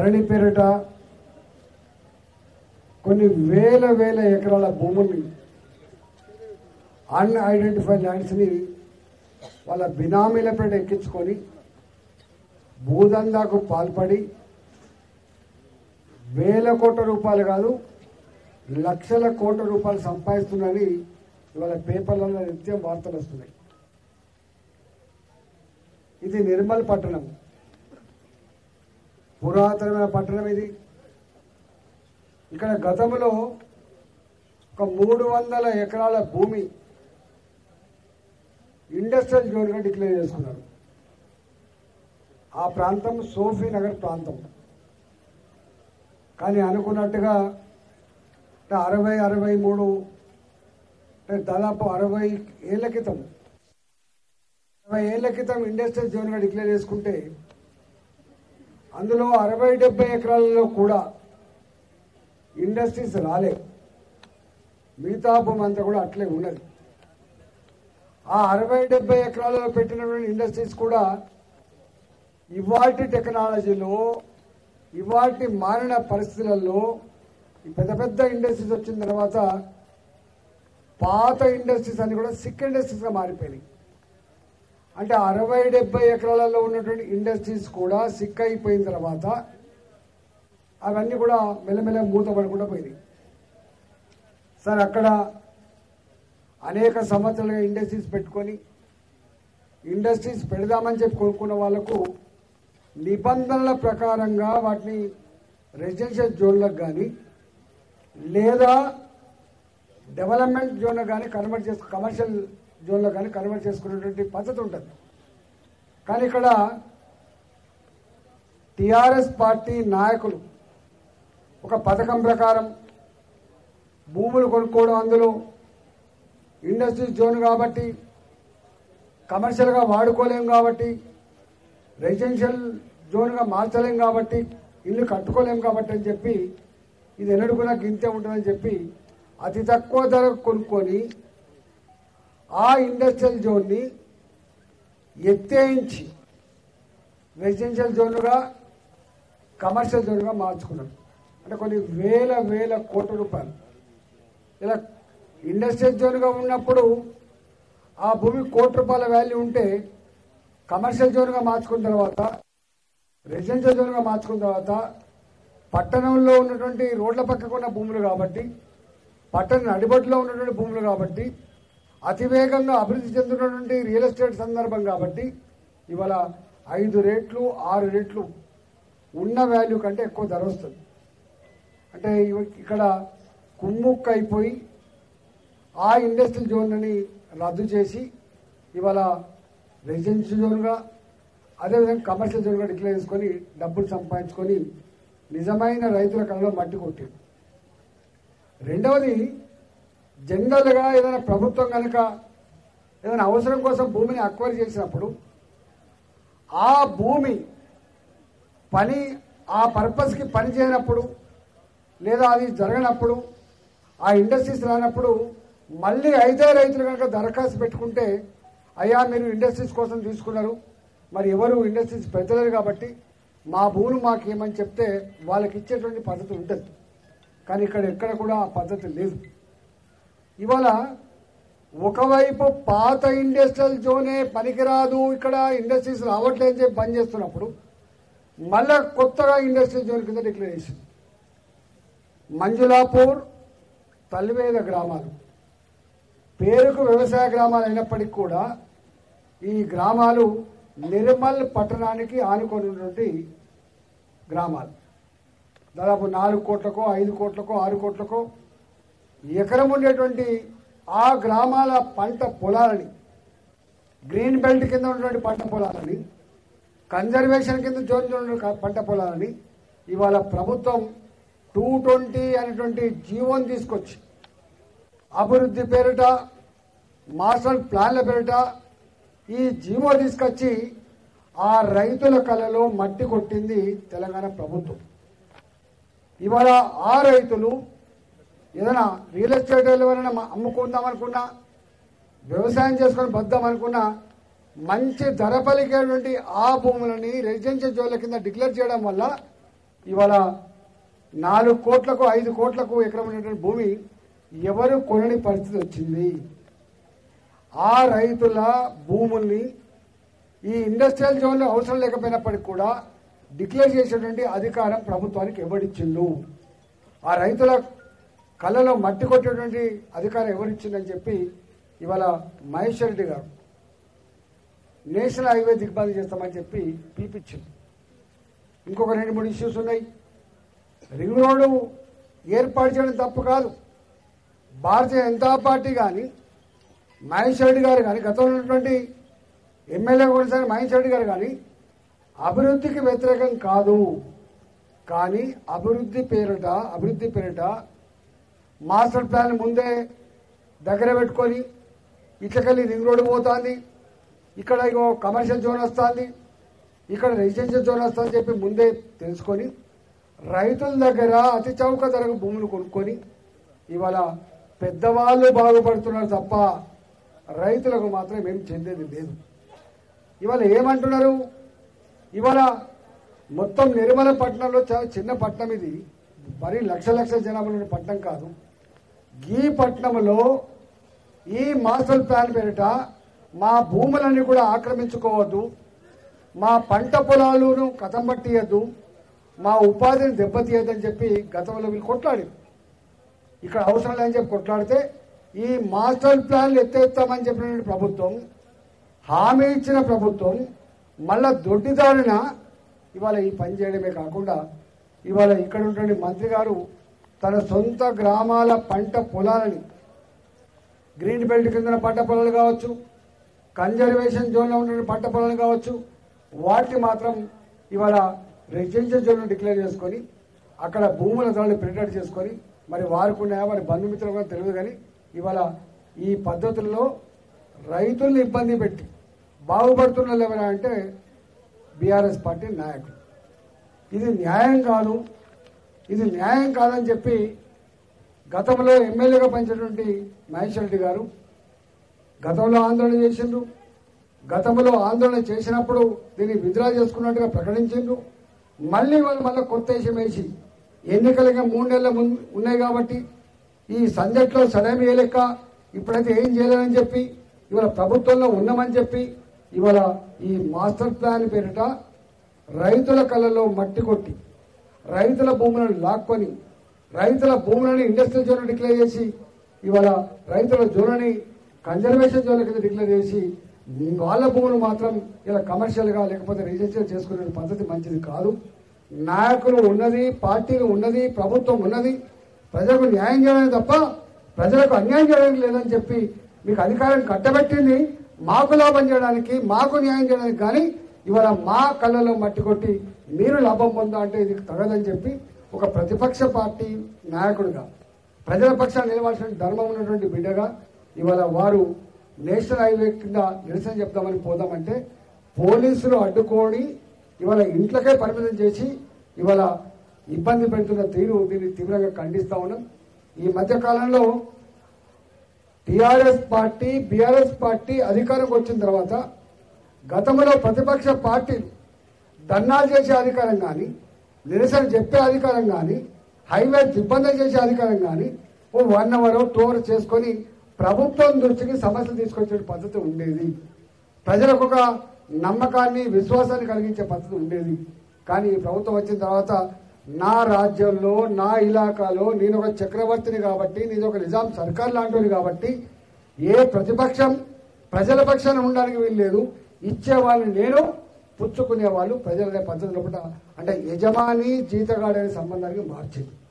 ధరణి పేరిట కొన్ని వేల వేల ఎకరాల భూముల్ని అన్ఐడెంటిఫైడ్ ల్యాండ్స్ని వాళ్ళ బినామీల పేట ఎక్కించుకొని భూదందాకు పాల్పడి వేల కోట్ల రూపాయలు కాదు లక్షల కోట్ల రూపాయలు సంపాదిస్తున్నారని ఇవాళ పేపర్లలో నిత్యం వార్తలు వస్తున్నాయి ఇది నిర్మల్ పట్టణం పురాతనమైన పట్టణం ఇది ఇక్కడ గతంలో ఒక మూడు వందల ఎకరాల భూమి ఇండస్ట్రియల్ జోన్గా డిక్లేర్ చేసుకున్నారు ఆ ప్రాంతం సోఫీ నగర్ ప్రాంతం కానీ అనుకున్నట్టుగా అంటే అరవై అరవై మూడు అంటే దాదాపు అరవై ఏళ్ల క్రితం అరవై ఏళ్ల క్రితం ఇండస్ట్రియల్ జోన్గా డిక్లేర్ చేసుకుంటే అందులో అరవై డెబ్బై ఎకరాలలో కూడా ఇండస్ట్రీస్ రాలే మిగతా భూమి అంతా కూడా అట్లే ఉన్నది ఆ అరవై డెబ్బై ఎకరాలలో పెట్టినటువంటి ఇండస్ట్రీస్ కూడా ఇవాటి టెక్నాలజీలో ఇవాటి మారిన పరిస్థితులలో ఈ పెద్ద పెద్ద ఇండస్ట్రీస్ వచ్చిన తర్వాత పాత ఇండస్ట్రీస్ అన్ని కూడా సిక్ ఇండస్ట్రీస్గా మారిపోయినాయి అంటే అరవై డెబ్బై ఎకరాలలో ఉన్నటువంటి ఇండస్ట్రీస్ కూడా సిక్ అయిపోయిన తర్వాత అవన్నీ కూడా మెల్లమెల్ల మూతపడకుండా పోయినాయి సార్ అక్కడ అనేక సంవత్సరాలుగా ఇండస్ట్రీస్ పెట్టుకొని ఇండస్ట్రీస్ పెడదామని చెప్పి కొనుక్కున్న వాళ్ళకు నిబంధనల ప్రకారంగా వాటిని రెసిడెన్షియల్ జోన్లకు కానీ లేదా డెవలప్మెంట్ జోన్లో కానీ కన్వర్ట్ చేసు కమర్షియల్ జోన్లో కానీ కన్వర్ట్ చేసుకునేటువంటి పద్ధతి ఉంటుంది కానీ ఇక్కడ టిఆర్ఎస్ పార్టీ నాయకులు ఒక పథకం ప్రకారం భూములు కొనుక్కోవడం అందులో ఇండస్ట్రీ జోన్ కాబట్టి కమర్షియల్గా వాడుకోలేం కాబట్టి రెసిడెన్షియల్ జోన్గా మార్చలేం కాబట్టి ఇల్లు కట్టుకోలేం కాబట్టి అని చెప్పి ఇది ఎన్నడుకున్నా గింతే ఉంటుందని చెప్పి అతి తక్కువ ధరకు కొనుక్కొని ఆ ఇండస్ట్రియల్ జోన్ని ఎత్తేయించి రెసిడెన్షియల్ జోన్గా కమర్షియల్ జోన్గా మార్చుకున్నారు అంటే కొన్ని వేల వేల కోట్ల రూపాయలు ఇలా ఇండస్ట్రియల్ జోన్గా ఉన్నప్పుడు ఆ భూమి కోటి రూపాయల వాల్యూ ఉంటే కమర్షియల్ జోన్గా మార్చుకున్న తర్వాత రెసిడెన్షియల్ జోన్గా మార్చుకున్న తర్వాత పట్టణంలో ఉన్నటువంటి రోడ్ల పక్కకు ఉన్న భూములు కాబట్టి పట్టణ నడిబొట్టులో ఉన్నటువంటి భూములు కాబట్టి అతివేగంగా అభివృద్ధి చెందుతున్నటువంటి రియల్ ఎస్టేట్ సందర్భం కాబట్టి ఇవాళ ఐదు రేట్లు ఆరు రేట్లు ఉన్న వాల్యూ కంటే ఎక్కువ ధర వస్తుంది అంటే ఇవ- ఇక్కడ కుమ్ముక్క అయిపోయి ఆ ఇండస్ట్రియల్ జోన్ని రద్దు చేసి ఇవాళ రెసిడెన్షియల్ జోన్గా అదేవిధంగా కమర్షియల్ జోన్గా డిక్లేర్ చేసుకొని డబ్బులు సంపాదించుకొని నిజమైన రైతుల కళ్ళలో మట్టి కొట్టారు రెండవది జనరల్గా ఏదైనా ప్రభుత్వం కనుక ఏదైనా అవసరం కోసం భూమిని అక్వైర్ చేసినప్పుడు ఆ భూమి పని ఆ పర్పస్కి పని చేయనప్పుడు లేదా అది జరగనప్పుడు ఆ ఇండస్ట్రీస్ రానప్పుడు మళ్ళీ ఐదే రైతులు కనుక దరఖాస్తు పెట్టుకుంటే అయ్యా మీరు ఇండస్ట్రీస్ కోసం తీసుకున్నారు మరి ఎవరు ఇండస్ట్రీస్ పెట్టలేరు కాబట్టి మా భూములు మాకేమని చెప్తే వాళ్ళకి ఇచ్చేటువంటి పద్ధతి ఉంటుంది కానీ ఇక్కడ ఎక్కడ కూడా ఆ పద్ధతి లేదు ఇవాళ ఒకవైపు పాత ఇండస్ట్రియల్ జోనే పనికిరాదు ఇక్కడ ఇండస్ట్రీస్ రావట్లేదని చెప్పి బంద్ చేస్తున్నప్పుడు మళ్ళా కొత్తగా ఇండస్ట్రియల్ జోన్ కింద డిక్లేర్ చేసింది మంజులాపూర్ తల్లివేద గ్రామాలు పేరుకు వ్యవసాయ గ్రామాలు అయినప్పటికీ కూడా ఈ గ్రామాలు నిర్మల్ పట్టణానికి ఆనుకొని ఉన్నటువంటి గ్రామాలు దాదాపు నాలుగు కోట్లకో ఐదు కోట్లకో ఆరు కోట్లకో ఎకరం ఉండేటువంటి ఆ గ్రామాల పంట పొలాలని గ్రీన్ బెల్ట్ కింద ఉన్నటువంటి పంట పొలాలని కన్జర్వేషన్ కింద జోన్ ఉన్న పంట పొలాలని ఇవాళ ప్రభుత్వం టూ ట్వంటీ అనేటువంటి జీవోని తీసుకొచ్చి అభివృద్ధి పేరిట మాస్టర్ ప్లాన్ల పేరిట ఈ జీవో తీసుకొచ్చి ఆ రైతుల కళలో మట్టి కొట్టింది తెలంగాణ ప్రభుత్వం ఇవాళ ఆ రైతులు ఏదైనా రియల్ ఎస్టేట్ ఎవరైనా అమ్ముకుందాం అనుకున్నా వ్యవసాయం చేసుకొని బద్దాం అనుకున్నా మంచి ధర పలికేటువంటి ఆ భూములని రెసిడెన్షియల్ జోన్ల కింద డిక్లేర్ చేయడం వల్ల ఇవాళ నాలుగు కోట్లకు ఐదు కోట్లకు ఎకరం ఉన్నటువంటి భూమి ఎవరు కొనని పరిస్థితి వచ్చింది ఆ రైతుల భూముల్ని ఈ ఇండస్ట్రియల్ జోన్లో అవసరం లేకపోయినప్పటికీ కూడా డిక్లేర్ చేసేటువంటి అధికారం ప్రభుత్వానికి ఎవరిచ్చిండు ఆ రైతుల కళ్ళలో మట్టి కొట్టేటువంటి అధికారం ఎవరిచ్చిందని చెప్పి ఇవాళ మహేష్ రెడ్డి గారు నేషనల్ హైవే దిగ్బంధం చేస్తామని చెప్పి పిలిపించింది ఇంకొక రెండు మూడు ఇష్యూస్ ఉన్నాయి రింగ్ రోడ్డు ఏర్పాటు చేయడం తప్పు కాదు భారతీయ జనతా పార్టీ కానీ మహేష్ రెడ్డి గారు కానీ గతంలో ఉన్నటువంటి ఎమ్మెల్యే కొనసాగిన మహేష్ రెడ్డి గారు కానీ అభివృద్ధికి వ్యతిరేకం కాదు కానీ అభివృద్ధి పేరిట అభివృద్ధి పేరిట మాస్టర్ ప్లాన్ ముందే దగ్గర పెట్టుకొని ఇట్లకెళ్ళి రింగ్ రోడ్డు పోతుంది ఇక్కడ ఇగో కమర్షియల్ జోన్ వస్తుంది ఇక్కడ రెసిడెన్షియల్ జోన్ వస్తుందని చెప్పి ముందే తెలుసుకొని రైతుల దగ్గర అతి చౌక ధరకు భూములు కొనుక్కొని ఇవాళ పెద్దవాళ్ళు బాగుపడుతున్నారు తప్ప రైతులకు మాత్రం ఏం చెందేది లేదు ఇవాళ ఏమంటున్నారు ఇవాళ మొత్తం నిర్మల పట్టణంలో చాలా చిన్న పట్టణం ఇది మరీ లక్ష లక్షల జనాభా ఉన్న పట్టణం కాదు ఈ పట్టణంలో ఈ మాస్టర్ ప్లాన్ పేరిట మా భూములన్నీ కూడా ఆక్రమించుకోవద్దు మా పంట పొలాలను కథం పట్టియద్దు మా ఉపాధిని దెబ్బతీయద్దని చెప్పి గతంలో వీళ్ళు కొట్లాడి ఇక్కడ అవసరం లేదని చెప్పి కొట్లాడితే ఈ మాస్టర్ ప్లాన్లు ఎత్తేస్తామని చెప్పిన ప్రభుత్వం హామీ ఇచ్చిన ప్రభుత్వం మళ్ళా దొడ్డిదారిన ఇవాళ ఈ పని చేయడమే కాకుండా ఇవాళ ఇక్కడ ఉన్నటువంటి మంత్రి గారు తన సొంత గ్రామాల పంట పొలాలని గ్రీన్ బెల్ట్ కింద పంట పొలాలు కావచ్చు కన్జర్వేషన్ జోన్లో ఉన్న పంట పొలాలు కావచ్చు వాటిని మాత్రం ఇవాళ రెసిడెన్షియల్ జోన్ డిక్లేర్ చేసుకొని అక్కడ భూముల ధరలు ప్రింటెడ్ చేసుకొని మరి వారికి ఉన్నాయా మరి బంధుమిత్రులు కూడా తెలియదు కానీ ఇవాళ ఈ పద్ధతుల్లో రైతుల్ని ఇబ్బంది పెట్టి బాగుపడుతున్న వాళ్ళు ఎవరా అంటే బీఆర్ఎస్ పార్టీ నాయకులు ఇది న్యాయం కాదు ఇది న్యాయం కాదని చెప్పి గతంలో ఎమ్మెల్యేగా పనిచేటువంటి మహేష్ రెడ్డి గారు గతంలో ఆందోళన చేసిండ్రు గతంలో ఆందోళన చేసినప్పుడు దీన్ని విత్డ్రా చేసుకున్నట్టుగా ప్రకటించిండ్రు మళ్ళీ వాళ్ళు మళ్ళీ కొత్త విషయం వేసి ఎన్నికలుగా మూడు నెలల ముందు ఉన్నాయి కాబట్టి ఈ సంజట్లో సడమి ఏ లెక్క ఇప్పుడైతే ఏం చేయలేదని చెప్పి ఇవాళ ప్రభుత్వంలో ఉన్నామని చెప్పి ఇవాళ ఈ మాస్టర్ ప్లాన్ పేరిట రైతుల కళ్ళలో మట్టి కొట్టి రైతుల భూములను లాక్కొని రైతుల భూములను ఇండస్ట్రియల్ జోన్ డిక్లేర్ చేసి ఇవాళ రైతుల జోనని కన్జర్వేషన్ జోన్ కింద డిక్లేర్ చేసి వాళ్ళ భూములు మాత్రం ఇలా కమర్షియల్ గా లేకపోతే రెసిడెన్షియల్ చేసుకునే పద్ధతి మంచిది కాదు నాయకులు ఉన్నది పార్టీలు ఉన్నది ప్రభుత్వం ఉన్నది ప్రజలకు న్యాయం చేయడానికి తప్ప ప్రజలకు అన్యాయం చేయడానికి లేదని చెప్పి మీకు అధికారం కట్టబెట్టింది మాకు లాభం చేయడానికి మాకు న్యాయం చేయడానికి కానీ ఇవాళ మా కళ్ళలో మట్టి కొట్టి మీరు లాభం పొందా అంటే ఇది తగదని చెప్పి ఒక ప్రతిపక్ష పార్టీ నాయకుడిగా ప్రజల పక్షాన్ని నిలవాల్సిన ధర్మం ఉన్నటువంటి బిడ్డగా ఇవాళ వారు నేషనల్ హైవే కింద నిరసన చెప్తామని పోదామంటే పోలీసులు అడ్డుకొని ఇవాళ ఇంట్లోకే పరిమితం చేసి ఇవాళ ఇబ్బంది పెడుతున్న తీరు దీన్ని తీవ్రంగా ఖండిస్తా ఉన్నాం ఈ మధ్య కాలంలో టిఆర్ఎస్ పార్టీ బీఆర్ఎస్ పార్టీ అధికారంకి వచ్చిన తర్వాత గతంలో ప్రతిపక్ష పార్టీలు ధర్నాలు చేసే అధికారం కానీ నిరసన చెప్పే అధికారం కానీ హైవే దిగ్బంధం చేసే అధికారం కానీ ఓ వన్ అవర్ టూ అవర్ చేసుకొని ప్రభుత్వం దృష్టికి సమస్యలు తీసుకొచ్చే పద్ధతి ఉండేది ప్రజలకు ఒక నమ్మకాన్ని విశ్వాసాన్ని కలిగించే పద్ధతి ఉండేది కానీ ఈ ప్రభుత్వం వచ్చిన తర్వాత నా రాజ్యంలో నా ఇలాకాలో నేను ఒక చక్రవర్తిని కాబట్టి నేను ఒక నిజాం సర్కార్ లాంటిది కాబట్టి ఏ ప్రతిపక్షం ప్రజల పక్షాన ఉండడానికి వీల్లేదు ఇచ్చే వాళ్ళని నేను పుచ్చుకునే వాళ్ళు ప్రజలనే పద్ధతి లోపల అంటే యజమాని జీతగాడనే సంబంధానికి మార్చింది